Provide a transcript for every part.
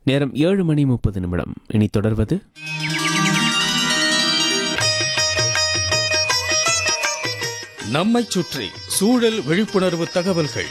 நேரம் ஏழு மணி முப்பது நிமிடம் இனி தொடர்வது நம்மைச் சுற்றி சூழல் விழிப்புணர்வு தகவல்கள்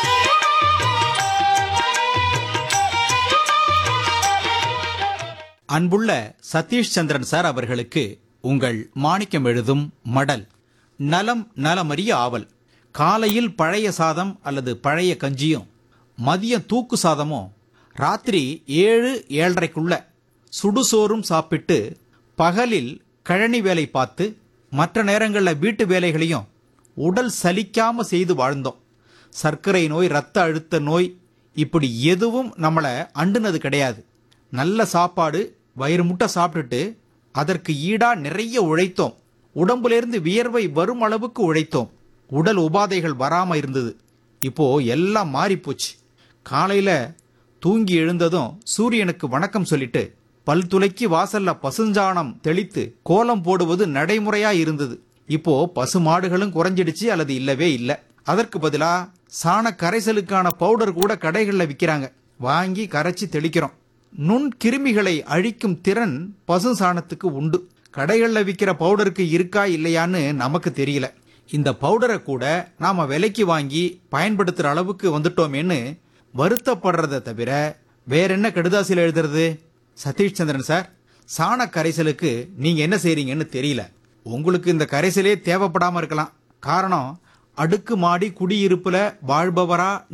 அன்புள்ள சதீஷ் சந்திரன் சார் அவர்களுக்கு உங்கள் மாணிக்கம் எழுதும் மடல் நலம் நலமறிய ஆவல் காலையில் பழைய சாதம் அல்லது பழைய கஞ்சியும் மதியம் தூக்கு சாதமும் ராத்திரி ஏழு ஏழரைக்குள்ள சுடுசோறும் சாப்பிட்டு பகலில் கழனி வேலை பார்த்து மற்ற நேரங்களில் வீட்டு வேலைகளையும் உடல் சலிக்காம செய்து வாழ்ந்தோம் சர்க்கரை நோய் இரத்த அழுத்த நோய் இப்படி எதுவும் நம்மளை அண்டுனது கிடையாது நல்ல சாப்பாடு வயிறு முட்டை சாப்பிட்டுட்டு அதற்கு ஈடா நிறைய உழைத்தோம் உடம்புலேருந்து வியர்வை வரும் அளவுக்கு உழைத்தோம் உடல் உபாதைகள் வராம இருந்தது இப்போ எல்லாம் மாறி போச்சு காலையில தூங்கி எழுந்ததும் சூரியனுக்கு வணக்கம் சொல்லிட்டு பல் துளைக்கி வாசல்ல பசுஞ்சாணம் தெளித்து கோலம் போடுவது நடைமுறையா இருந்தது இப்போ பசு மாடுகளும் குறைஞ்சிடுச்சு அல்லது இல்லவே இல்லை அதற்கு பதிலா சாண கரைசலுக்கான பவுடர் கூட கடைகளில் விற்கிறாங்க வாங்கி கரைச்சி தெளிக்கிறோம் நுண் கிருமிகளை அழிக்கும் திறன் பசு சாணத்துக்கு உண்டு கடைகளில் விற்கிற பவுடருக்கு இருக்கா இல்லையான்னு நமக்கு தெரியல இந்த பவுடரை கூட நாம விலைக்கு வாங்கி பயன்படுத்துற அளவுக்கு வந்துட்டோமேன்னு வருத்தப்படுறதை தவிர வேற என்ன கடுதாசியில் எழுதுறது சதீஷ் சந்திரன் சார் சாண கரைசலுக்கு நீங்க என்ன செய்றீங்கன்னு தெரியல உங்களுக்கு இந்த கரைசலே தேவைப்படாம இருக்கலாம் காரணம் அடுக்கு மாடி குடியிருப்புல வாழ்பவரா